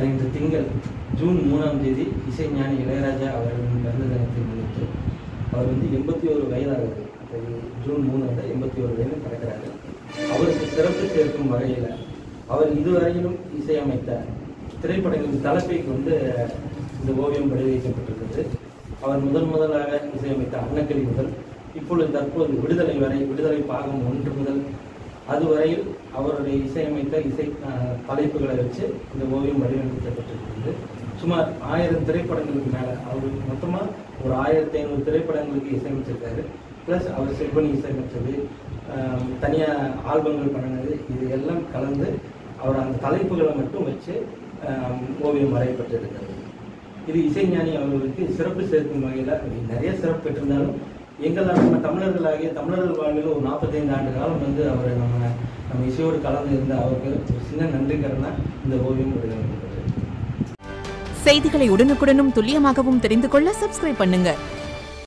வருகின்ற திங்கள் ஜூன் மூணாம் தேதி இசைஞானி இளையராஜா அவர்களின் பிறந்த தினத்தை முன்னிட்டு அவர் வந்து எண்பத்தி ஒரு வயதாகுது அப்போ ஜூன் மூணு வந்து எண்பத்தி ஒரு வயது பிறக்கிறாரு அவருக்கு சிறப்பு சேர்க்கும் வகையில் அவர் இதுவரையிலும் இசையமைத்த திரைப்படங்களின் தலைப்பைக்கு வந்து இந்த ஓவியம் வடிவமைக்கப்பட்டிருக்கிறது அவர் முதன் முதலாக இசையமைத்த அன்னக்கிளி முதல் இப்பொழுது தற்போது விடுதலை வரை விடுதலை பாகம் ஒன்று முதல் அதுவரையில் அவருடைய இசையமைத்த இசை அஹ், தலைப்புகளை வச்சு இந்த ஓவியம் வடிவமைக்கப்பட்டிருக்கிறது சுமார் ஆயிரம் திரைப்படங்களுக்கு மேலே அவர் மொத்தமாக ஒரு ஆயிரத்தி ஐநூறு திரைப்படங்களுக்கு இசையமைச்சிருக்காரு ப்ளஸ் அவர் சிற்பனி இசையமைச்சது தனியாக ஆல்பங்கள் பண்ணினது இது எல்லாம் கலந்து அவர் அந்த தலைப்புகளை மட்டும் வச்சு ஆம், ஓவியம் வரையப்பட்டிருக்கிறது இது இசைஞானி அவர்களுக்கு சிறப்பு சேர்க்கும் வகையில் நிறைய சிறப்பு பெற்றிருந்தாலும் எங்கள் நம்ம தமிழர்களாகிய தமிழர்கள் வாழ்வில் ஒரு நாற்பத்தைந்து ஆண்டு காலம் வந்து அவர் நம்ம நம்ம இசையோடு கலந்து இருந்த அவருக்கு ஒரு சின்ன நன்றி கடனா இந்த ஓவியம் வடிவமைக்கப்பட்டது செய்திகளை உடனுக்குடனும் துல்லியமாகவும் தெரிந்து கொள்ள சப்ஸ்கிரைப் பண்ணுங்க